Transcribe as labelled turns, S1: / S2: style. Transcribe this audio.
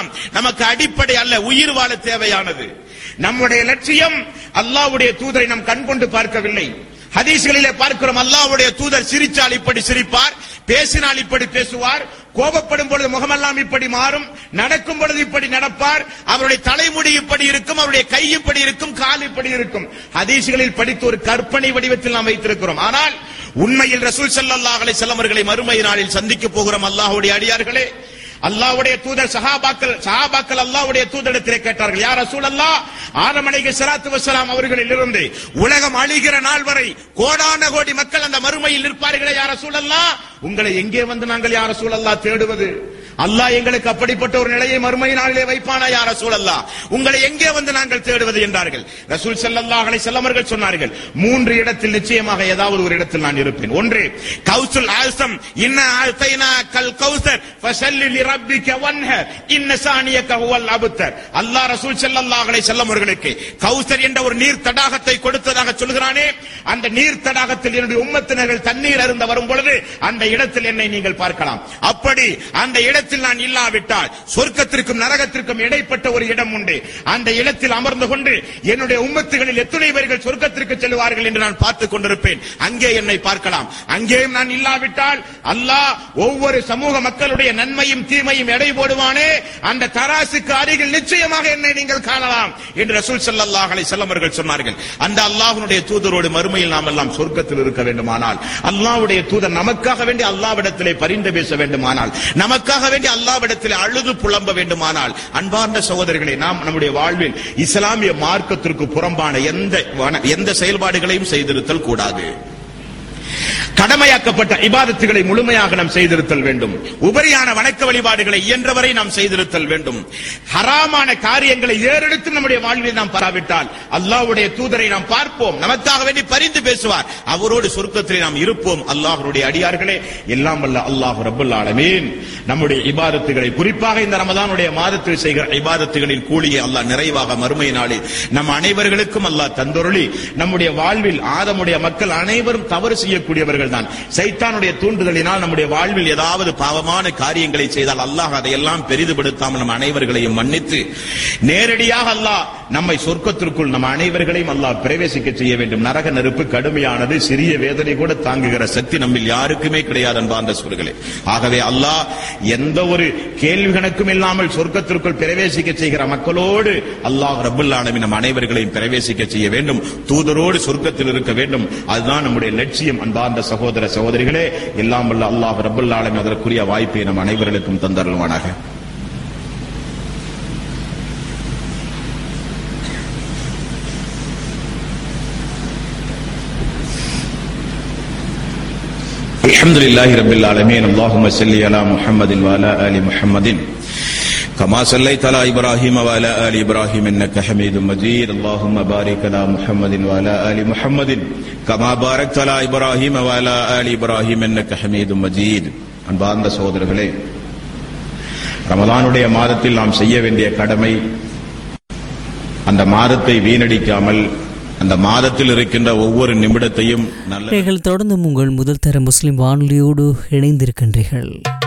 S1: எல்லாம் நமக்கு அடிப்படை அல்ல உயிர் வாழ தேவையானது நம்முடைய லட்சியம் அல்லாஹ்வுடைய தூதரை நாம் கண்கொண்டு பார்க்கவில்லை ஹதீஸ்களிலே பார்க்கிறோம் அல்லாஹ்வுடைய தூதர் சிரிச்சால் இப்படி சிரிப்பார் பேசினால் இப்படி பேசுவார் கோபப்படும் பொழுது முகமெல்லாம் இப்படி மாறும் நடக்கும் பொழுது இப்படி நடப்பார் அவருடைய தலைமுடி இப்படி இருக்கும் அவருடைய கை இப்படி இருக்கும் கால் இப்படி இருக்கும் ஹதீஸ்களில் படித்து ஒரு கற்பனை வடிவத்தில் நாம் வைத்திருக்கிறோம் ஆனால் உண்மையில் ரசூல் ஸல்லல்லாஹு அலைஹி வஸல்லம் அவர்களை மறுமை நாளில் சந்திக்க போகிறோம் அல்லாஹ்வுடைய அடியார்களே அல்லாஹ்வுடைய தூதர் சஹாபாக்கள் சஹாபாக்கள் அல்லாஹ்வுடைய தூதரிடத்திலே கேட்டார்கள் யார் ரசூல் அல்லாஹ் ஆதம் அலைஹி ஸலாத்து வஸலாம் அவர்களில் இருந்து உலகம் அழிகிற நாள் வரை கோடான கோடி மக்கள் அந்த மறுமையில் நிற்பார்களே யார் ரசூல் அல்லாஹ் உங்களை எங்கே வந்து நாங்கள் யார் ரசூல் அல்லாஹ் தேடுவது அல்லாஹ் எங்களுக்கு அப்படிப்பட்ட ஒரு நிலையை மறுமை நாளிலே வைப்பானா யார் ரசூல் அல்லாஹ் உங்களை எங்கே வந்து நாங்கள் தேடுவது என்றார்கள் ரசூல் ஸல்லல்லாஹு அலைஹி வஸல்லம் அவர்கள் சொன்னார்கள் மூன்று இடத்தில் நிச்சயமாக ஏதாவது ஒரு இடத்தில் நான் இருப்பேன் ஒன்று கௌசுல் ஆல்சம் இன்ன ஆல்தைனா கல் கௌசர் ஃபஸல்லி லிரப்பிக வன்ஹர் இன்ன சானியக ஹுவல் அபுத்தர் அல்லாஹ் ரசூல் ஸல்லல்லாஹு அலைஹி வஸல்லம் அவர்களுக்கு கௌசர் என்ற ஒரு நீர் தடாகத்தை கொடுத்ததாக சொல்கிறானே அந்த நீர் தடாகத்தில் என்னுடைய உம்மத்தினர்கள் தண்ணீர் அருந்த வரும் பொழுது அந்த இடத்தில் என்னை நீங்கள் பார்க்கலாம் அப்படி அந்த இடத்தில் நான் இல்லாவிட்டால் சொர்க்கத்திற்கும் நரகத்திற்கும் இடைப்பட்ட ஒரு இடம் உண்டு அந்த இடத்தில் அமர்ந்து கொண்டு என்னுடைய உம்மத்துகளில் எத்தனை பேர்கள் சொர்க்கத்திற்கு செல்வார்கள் என்று நான் பார்த்துக் கொண்டிருப்பேன் அங்கே என்னை பார்க்கலாம் அங்கேயும் நான் இல்லாவிட்டால் அல்லாஹ் ஒவ்வொரு சமூக மக்களுடைய நன்மையும் தீமையும் எடை போடுவானே அந்த தராசுக்கு அருகில் நிச்சயமாக என்னை நீங்கள் காணலாம் என்று ரசூல் ஸல்லல்லாஹு அலைஹி வஸல்லம் அவர்கள் சொன்னார்கள் அந்த அல்லாஹ்வுடைய தூதரோடு மறுமையில் நாம் எல்லாம் சொர்க்கத்தில் இருக்க வேண்டுமானால் அல்லாஹ்வுடைய தூதர் நமக்காக வேண்டி அல்லாஹ்விடத்திலே பரிந்து பேச வேண்டுமானால் நமக்காக வேண்டி அல்லாஹ்விடத்திலே அழுது புலம்ப வேண்டுமானால் அன்பார்ந்த சகோதரர்களே நாம் நம்முடைய வாழ்வில் இஸ்லாமிய மார்க்கத்திற்கு புறம்பான எந்த வன- எந்த செயல்பாடுகளையும் செய்திருத்தல் கூடாது கடமையாக்கப்பட்ட இபாதத்துகளை முழுமையாக நாம் செய்திருத்தல் வேண்டும் உபரியான வணக்க வழிபாடுகளை இயன்றவரை நாம் செய்திருத்தல் வேண்டும் ஹராமான காரியங்களை ஏறெடுத்து நம்முடைய வாழ்வில் நாம் பராவிட்டால் அல்லாஹ்வுடைய தூதரை நாம் பார்ப்போம் நமக்காக வேண்டி பரிந்து பேசுவார் அவரோடு சொர்க்கத்திலே நாம் இருப்போம் அல்லாஹ்வுடைய அடியார்களே எல்லாம் வல்ல அல்லாஹ் ரப்பல் ஆலமீன் நம்முடைய இபாதத்துகளை குறிப்பாக இந்த ரமதானுடைய மாதத்தில் செய்கிற இபாதத்துகளின் கூலியை அல்லாஹ் நிறைவாக மறுமை நாளில் நம் அனைவர்களுக்கும் அல்லாஹ் தந்தொருளி நம்முடைய வாழ்வில் ஆதமுடைய மக்கள் அனைவரும் தவறு செய்யக்கூடியவர்கள் தான் சைத்தானுடைய தூண்டுதலினால் நம்முடைய வாழ்வில் ஏதாவது பாவமான காரியங்களை செய்தால் அல்லாஹ் அதையெல்லாம் பெரிதுபடுத்தாமல் நம் அனைவர்களையும் மன்னித்து நேரடியாக அல்லாஹ் நம்மை சொர்க்கத்திற்குள் நம் அனைவர்களையும் அல்லாஹ் பிரவேசிக்க செய்ய வேண்டும் நரக நெருப்பு கடுமையானது சிறிய வேதனை கூட தாங்குகிற சக்தி நம்மில் யாருக்குமே கிடையாது அன்பார்ந்த சொல்களே ஆகவே அல்லாஹ் எந்த ஒரு கேள்வி கணக்கும் இல்லாமல் சொர்க்கத்திற்குள் பிரவேசிக்க செய்கிற மக்களோடு அல்லாஹ் ரப்பல் ஆலமீன் நம் அனைவர்களையும் பிரவேசிக்க செய்ய வேண்டும் தூதரோடு சொர்க்கத்தில் இருக்க வேண்டும் அதுதான் நம்முடைய லட்சியம் அன்பார்ந்த சகோதர சகோதரிகளே எல்லாம் வல்ல அல்லாஹ் ரப்பல் ஆலமீன் அதற்குரிய வாய்ப்பை நம் அனைவர்களுக்கும் தந்தருள்வானாக الحمد لله رب العالمين اللهم صل على محمد وعلى ال محمد كما صليت على ابراهيم وعلى ال ابراهيم انك حميد مجيد اللهم بارك على محمد وعلى ال محمد كما باركت على ابراهيم وعلى ال ابراهيم انك حميد مجيد அன்பார்ந்த சகோதரர்களே ரமலானுடைய மாதத்தில் நாம் செய்ய வேண்டிய கடமை அந்த மாதத்தை வீணடிக்காமல் அந்த மாதத்தில் இருக்கின்ற ஒவ்வொரு நிமிடத்தையும் நல்ல
S2: நீங்கள் தொடர்ந்தும் உங்கள் முதல் தர முஸ்லிம் வானொலியோடு இணைந்திருக்கின்றீர்கள்